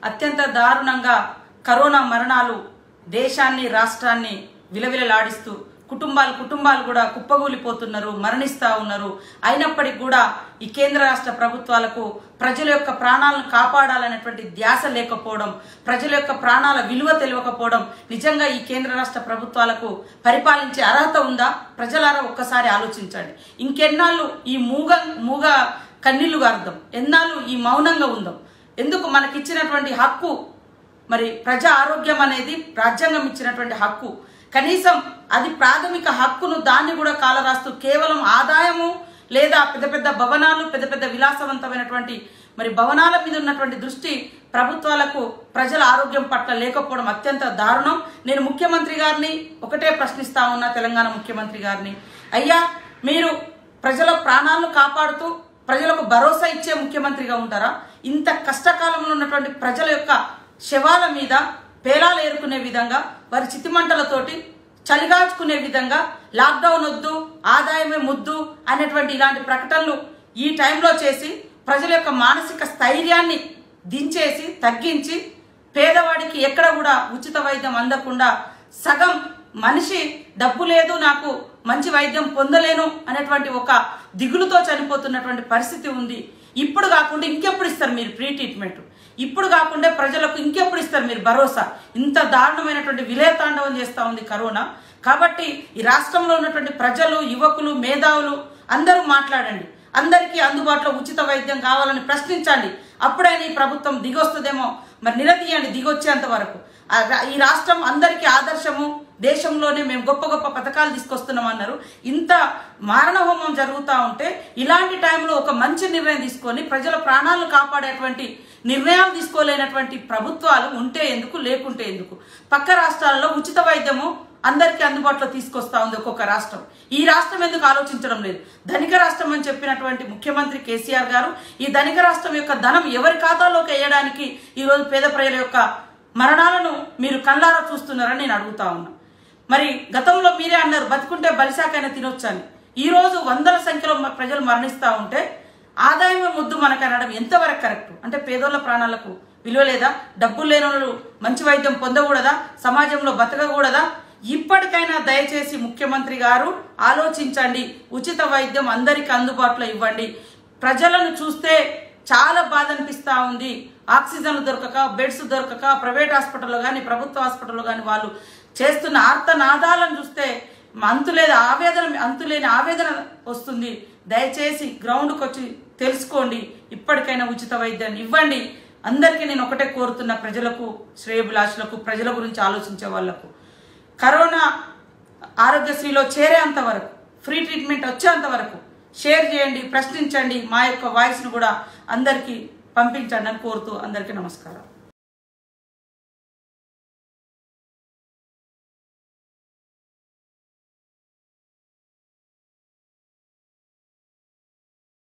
అత్యంత దారుణంగా కరోనా మరణాలు దేశాన్ని రాష్ట్రాన్ని విలవిలలాడిస్తూ కుటుంబాలు కుటుంబాలు కూడా కుప్పగూలిపోతున్నారు మరణిస్తా ఉన్నారు అయినప్పటికీ కూడా ఈ కేంద్ర రాష్ట్ర ప్రభుత్వాలకు ప్రజల యొక్క ప్రాణాలను కాపాడాలనేటువంటి ధ్యాస లేకపోవడం ప్రజల యొక్క ప్రాణాల విలువ తెలియకపోవడం నిజంగా ఈ కేంద్ర రాష్ట్ర ప్రభుత్వాలకు పరిపాలించే అర్హత ఉందా ప్రజలారా ఒక్కసారి ఆలోచించండి ఇంకెన్నాళ్ళు ఈ మూగ మూగ కన్నీళ్లు గారుదాం ఎన్నాళ్ళు ఈ మౌనంగా ఉందాం ఎందుకు మనకిచ్చినటువంటి హక్కు మరి ప్రజా ఆరోగ్యం అనేది రాజ్యాంగం ఇచ్చినటువంటి హక్కు కనీసం అది ప్రాథమిక హక్కును దాన్ని కూడా కాలరాస్తూ కేవలం ఆదాయము లేదా పెద్ద పెద్ద భవనాలు పెద్ద పెద్ద విలాసవంతమైనటువంటి మరి భవనాల మీద ఉన్నటువంటి దృష్టి ప్రభుత్వాలకు ప్రజల ఆరోగ్యం పట్ల లేకపోవడం అత్యంత దారుణం నేను ముఖ్యమంత్రి గారిని ఒకటే ప్రశ్నిస్తా ఉన్నా తెలంగాణ ముఖ్యమంత్రి గారిని అయ్యా మీరు ప్రజల ప్రాణాలను కాపాడుతూ ప్రజలకు భరోసా ఇచ్చే ముఖ్యమంత్రిగా ఉంటారా ఇంత కష్టకాలంలో ఉన్నటువంటి ప్రజల యొక్క శవాల మీద పేలాలు ఏరుకునే విధంగా వారి చితిమంటలతోటి చలిగాచుకునే విధంగా లాక్డౌన్ వద్దు ఆదాయమే ముద్దు అనేటువంటి ఇలాంటి ప్రకటనలు ఈ టైంలో చేసి ప్రజల యొక్క మానసిక స్థైర్యాన్ని దించేసి తగ్గించి పేదవాడికి ఎక్కడ కూడా ఉచిత వైద్యం అందకుండా సగం మనిషి డబ్బు లేదు నాకు మంచి వైద్యం పొందలేను అనేటువంటి ఒక దిగులుతో చనిపోతున్నటువంటి పరిస్థితి ఉంది ఇప్పుడు కాకుండా ఇంకెప్పుడు ఇస్తారు మీరు ప్రీ ట్రీట్మెంట్ ఇప్పుడు కాకుండా ప్రజలకు ఇంకెప్పుడు ఇస్తారు మీరు భరోసా ఇంత దారుణమైనటువంటి విలయతాండవం చేస్తూ ఉంది కరోనా కాబట్టి ఈ రాష్ట్రంలో ఉన్నటువంటి ప్రజలు యువకులు మేధావులు అందరూ మాట్లాడండి అందరికీ అందుబాటులో ఉచిత వైద్యం కావాలని ప్రశ్నించండి అప్పుడైనా ఈ ప్రభుత్వం దిగొస్తుందేమో మరి నిలదీయండి దిగొచ్చేంత వరకు ఆ రా- ఈ రాష్ట్రం అందరికీ ఆదర్శము దేశంలోనే మేము గొప్ప గొప్ప పథకాలు తీసుకొస్తున్నాం అన్నారు ఇంత మారణహోమం జరుగుతూ ఉంటే ఇలాంటి టైంలో ఒక మంచి నిర్ణయం తీసుకొని ప్రజల ప్రాణాలను కాపాడేటువంటి నిర్ణయాలు తీసుకోలేనటువంటి ప్రభుత్వాలు ఉంటే ఎందుకు లేకుంటే ఎందుకు పక్క రాష్ట్రాలలో ఉచిత వైద్యము అందరికీ అందుబాటులో తీసుకొస్తా ఉంది ఒక్కొక్క రాష్ట్రం ఈ రాష్ట్రం ఎందుకు ఆలోచించడం లేదు ధనిక రాష్ట్రం అని చెప్పినటువంటి ముఖ్యమంత్రి కేసీఆర్ గారు ఈ ధనిక రాష్ట్రం యొక్క ధనం ఎవరి ఖాతాలోకి వేయడానికి ఈరోజు పేద ప్రజల యొక్క మరణాలను మీరు కళ్ళారా చూస్తున్నారని నేను అడుగుతా ఉన్నా మరి గతంలో మీరే అన్నారు బతుకుంటే బలిశాకైనా తినొచ్చని ఈ రోజు వందల సంఖ్యలో మ- ప్రజలు మరణిస్తా ఉంటే ఆదాయమే ముద్దు మనకు అనడం ఎంతవరకు కరెక్ట్ అంటే పేదోళ్ళ ప్రాణాలకు విలువ లేదా డబ్బులు లేని వాళ్ళు మంచి వైద్యం పొందకూడదా సమాజంలో బతకకూడదా ఇప్పటికైనా దయచేసి ముఖ్యమంత్రి గారు ఆలోచించండి ఉచిత వైద్యం అందరికీ అందుబాటులో ఇవ్వండి ప్రజలను చూస్తే చాలా బాధ అనిపిస్తా ఉంది ఆక్సిజన్లు దొరకక బెడ్స్ దొరకక ప్రైవేట్ హాస్పిటల్లో కానీ ప్రభుత్వ హాస్పిటల్లో కానీ వాళ్ళు చేస్తున్న ఆర్తనాదాలను చూస్తే అంతులేదు ఆవేదన అంతులేని ఆవేదన వస్తుంది దయచేసి గ్రౌండ్కి వచ్చి తెలుసుకోండి ఇప్పటికైనా ఉచిత వైద్యాన్ని ఇవ్వండి అందరికీ నేను ఒకటే కోరుతున్న ప్రజలకు శ్రేయభిలాషులకు ప్రజల గురించి ఆలోచించే వాళ్లకు కరోనా ఆరోగ్యశ్రీలో చేరేంత వరకు ఫ్రీ ట్రీట్మెంట్ వచ్చేంత వరకు షేర్ చేయండి ప్రశ్నించండి మా యొక్క వాయిస్ను కూడా అందరికీ పంపించండి అని కోరుతూ అందరికీ నమస్కారం